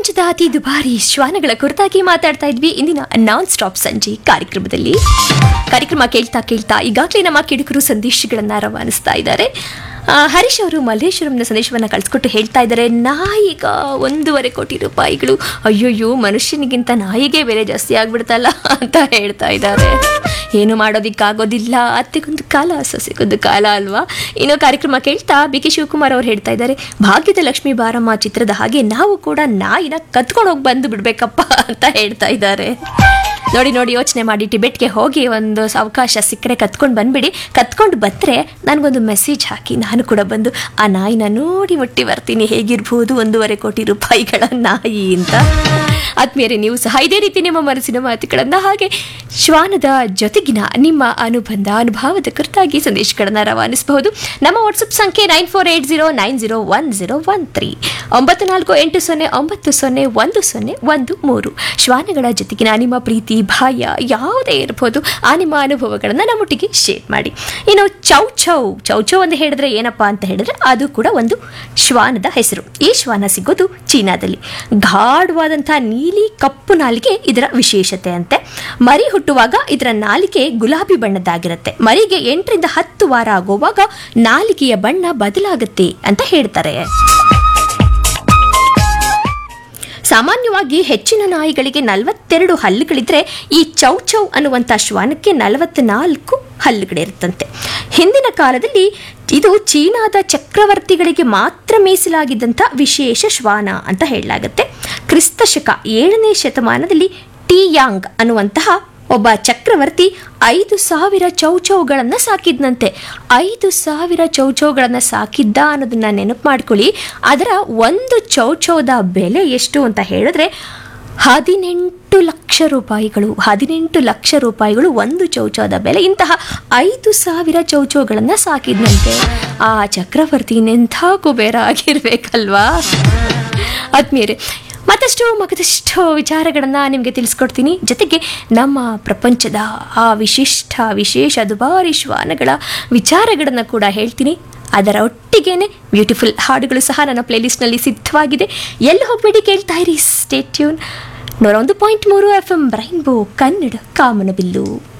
ಪ್ರಪಂಚದ ಅತಿ ದುಬಾರಿ ಶ್ವಾನಗಳ ಕುರಿತಾಗಿ ಮಾತಾಡ್ತಾ ಇದ್ವಿ ಇಂದಿನ ನಾನ್ ಸ್ಟಾಪ್ ಸಂಜೆ ಕಾರ್ಯಕ್ರಮದಲ್ಲಿ ಕಾರ್ಯಕ್ರಮ ಕೇಳ್ತಾ ಕೇಳ್ತಾ ಈಗಾಗಲೇ ನಮ್ಮ ಕಿಡುಕರು ಸಂದೇಶಗಳನ್ನ ರವಾನಿಸ್ತಾ ಇದ್ದಾರೆ ಆ, ಹರೀಶ್ ಅವರು ಮಲ್ಲೇಶ್ವರಂನ ಸಂದೇಶವನ್ನ ಕಳಿಸ್ಕೊಟ್ಟು ಹೇಳ್ತಾ ಇದ್ದಾರೆ ನಾಯಿಗ ಒಂದೂವರೆ ಕೋಟಿ ರೂಪಾಯಿಗಳು ಅಯ್ಯೋಯ್ಯೋ ಮನುಷ್ಯನಿಗಿಂತ ನಾಯಿಗೆ ಬೆಲೆ ಜಾಸ್ತಿ ಆಗ್ಬಿಡ್ತಲ್ಲ ಅಂತ ಹೇಳ್ತಾ ಇದ್ದಾರೆ ಏನು ಮಾಡೋದಿಕ್ಕಾಗೋದಿಲ್ಲ ಅತ್ತೆಗೊಂದು ಕಾಲ ಸೊಸೆಗೊಂದು ಕಾಲ ಅಲ್ವಾ ಇನ್ನು ಕಾರ್ಯಕ್ರಮ ಕೇಳ್ತಾ ಬಿ ಕೆ ಶಿವಕುಮಾರ್ ಅವ್ರು ಹೇಳ್ತಾ ಇದ್ದಾರೆ ಭಾಗ್ಯದ ಲಕ್ಷ್ಮೀ ಬಾರಮ್ಮ ಚಿತ್ರದ ಹಾಗೆ ನಾವು ಕೂಡ ನಾಯಿನ ಕತ್ಕೊಂಡು ಹೋಗಿ ಬಂದು ಬಿಡ್ಬೇಕಪ್ಪ ಅಂತ ಹೇಳ್ತಾ ಇದ್ದಾರೆ ನೋಡಿ ನೋಡಿ ಯೋಚನೆ ಮಾಡಿ ಟಿಬೆಟ್ಗೆ ಹೋಗಿ ಒಂದು ಅವಕಾಶ ಸಿಕ್ಕರೆ ಕತ್ಕೊಂಡು ಬಂದ್ಬಿಡಿ ಕತ್ಕೊಂಡು ಬಂದರೆ ನನಗೊಂದು ಮೆಸೇಜ್ ಹಾಕಿ ನಾನು ಕೂಡ ಬಂದು ಆ ನಾಯಿನ ನೋಡಿ ಮುಟ್ಟಿ ಬರ್ತೀನಿ ಹೇಗಿರ್ಬೋದು ಒಂದೂವರೆ ಕೋಟಿ ರೂಪಾಯಿಗಳ ನಾಯಿ ಅಂತ ಆತ್ಮೀಯರೇ ನೀವು ಸಹ ಇದೇ ರೀತಿ ನಿಮ್ಮ ಮನಸ್ಸಿನ ಮಾತುಗಳನ್ನು ಹಾಗೆ ಶ್ವಾನದ ಜೊತೆಗಿನ ನಿಮ್ಮ ಅನುಬಂಧ ಅನುಭವದ ಕುರಿತಾಗಿ ಸಂದೇಶಗಳನ್ನು ರವಾನಿಸಬಹುದು ನಮ್ಮ ವಾಟ್ಸಪ್ ಸಂಖ್ಯೆ nine four eight zero nine zero one zero one three ಒಂಬತ್ತು ನಾಲ್ಕು ಎಂಟು ಸೊನ್ನೆ ಒಂಬತ್ತು ಸೊನ್ನೆ ಒಂದು ಸೊನ್ನೆ ಒಂದು ಮೂರು ಶ್ವಾನಗಳ ಜೊತೆಗಿನ ನಿಮ್ಮ ಪ್ರೀತಿ ಭಯ ಯಾವುದೇ ಇರಬಹುದು ಆ ನಿಮ್ಮ ಅನುಭವಗಳನ್ನು ನಮ್ಮೊಟ್ಟಿಗೆ ಶೇರ್ ಮಾಡಿ ಇನ್ನು ಚೌ ಚೌ ಚೌ ಚೌ ಅಂತ ಹೇಳಿದ್ರೆ ಏನಪ್ಪಾ ಅಂತ ಹೇಳಿದ್ರೆ ಅದು ಕೂಡ ಒಂದು ಶ್ವಾನದ ಹೆಸರು ಈ ಶ್ವಾನ ಸಿಗೋದು ಚೀನಾದಲ್ಲಿ ಗಾಢವಾದಂತಹ ನೀಲಿ ಕಪ್ಪು ನಾಲಿಗೆ ಇದರ ವಿಶೇಷತೆ ಅಂತೆ ಮರಿ ಹುಟ್ಟುವಾಗ ಇದರ ನಾಲಿಗೆ ಗುಲಾಬಿ ಬಣ್ಣದ್ದಾಗಿರುತ್ತೆ ಮರಿಗೆ ಎಂಟರಿಂದ ಹತ್ತು ವಾರ ಆಗುವಾಗ ನಾಲಿಗೆಯ ಬಣ್ಣ ಬದಲಾಗುತ್ತೆ ಅಂತ ಹೇಳ್ತಾರೆ ಸಾಮಾನ್ಯವಾಗಿ ಹೆಚ್ಚಿನ ನಾಯಿಗಳಿಗೆ ನಲವತ್ತೆರಡು ಹಲ್ಲುಗಳಿದ್ರೆ ಈ ಚೌ ಚೌ ಅನ್ನುವಂಥ ಶ್ವಾನಕ್ಕೆ ನಲವತ್ನಾಲ್ಕು ಹಲ್ಲುಗಳಿರುತ್ತಂತೆ ಹಿಂದಿನ ಕಾಲದಲ್ಲಿ ಇದು ಚೀನಾದ ಚಕ್ರವರ್ತಿಗಳಿಗೆ ಮಾತ್ರ ಮೀಸಲಾಗಿದ್ದಂಥ ವಿಶೇಷ ಶ್ವಾನ ಅಂತ ಹೇಳಲಾಗುತ್ತೆ ಕ್ರಿಸ್ತ ಶಕ ಏಳನೇ ಶತಮಾನದಲ್ಲಿ ಟಿಯಾಂಗ್ ಅನ್ನುವಂತಹ ಒಬ್ಬ ಚಕ್ರವರ್ತಿ ಐದು ಸಾವಿರ ಚೌಚೌಗಳನ್ನು ಸಾಕಿದ್ನಂತೆ ಐದು ಸಾವಿರ ಚೌಚೌಗಳನ್ನು ಸಾಕಿದ್ದ ಅನ್ನೋದನ್ನ ನೆನಪು ಮಾಡ್ಕೊಳ್ಳಿ ಅದರ ಒಂದು ಚೌಚೌದ ಬೆಲೆ ಎಷ್ಟು ಅಂತ ಹೇಳಿದ್ರೆ ಹದಿನೆಂಟು ಲಕ್ಷ ರೂಪಾಯಿಗಳು ಹದಿನೆಂಟು ಲಕ್ಷ ರೂಪಾಯಿಗಳು ಒಂದು ಚೌಚೌದ ಬೆಲೆ ಇಂತಹ ಐದು ಸಾವಿರ ಚೌಚೌಗಳನ್ನು ಸಾಕಿದ್ನಂತೆ ಆ ಚಕ್ರವರ್ತಿ ನೆಂಥ ಕುಬೇರ ಆಗಿರ್ಬೇಕಲ್ವಾ ಆತ್ಮೀಯರೇ ಮತ್ತಷ್ಟು ಮಗದಷ್ಟು ವಿಚಾರಗಳನ್ನು ನಿಮಗೆ ತಿಳಿಸ್ಕೊಡ್ತೀನಿ ಜೊತೆಗೆ ನಮ್ಮ ಪ್ರಪಂಚದ ಆ ವಿಶಿಷ್ಟ ವಿಶೇಷ ದುಬಾರಿ ಶ್ವಾನಗಳ ವಿಚಾರಗಳನ್ನು ಕೂಡ ಹೇಳ್ತೀನಿ ಅದರ ಒಟ್ಟಿಗೇನೆ ಬ್ಯೂಟಿಫುಲ್ ಹಾಡುಗಳು ಸಹ ನನ್ನ ಪ್ಲೇಲಿಸ್ಟ್ನಲ್ಲಿ ಸಿದ್ಧವಾಗಿದೆ ಎಲ್ಲಿ ಹೋಗ್ಬೇಡಿ ಕೇಳ್ತಾ ಇರಿ ಸ್ಟೇಟ್ಯೂನ್ ನೂರ ಒಂದು ಪಾಯಿಂಟ್ ಮೂರು ಎಫ್ ಎಂ ರೈನ್ಬೋ ಕನ್ನಡ ಕಾಮನಬಿಲ್ಲು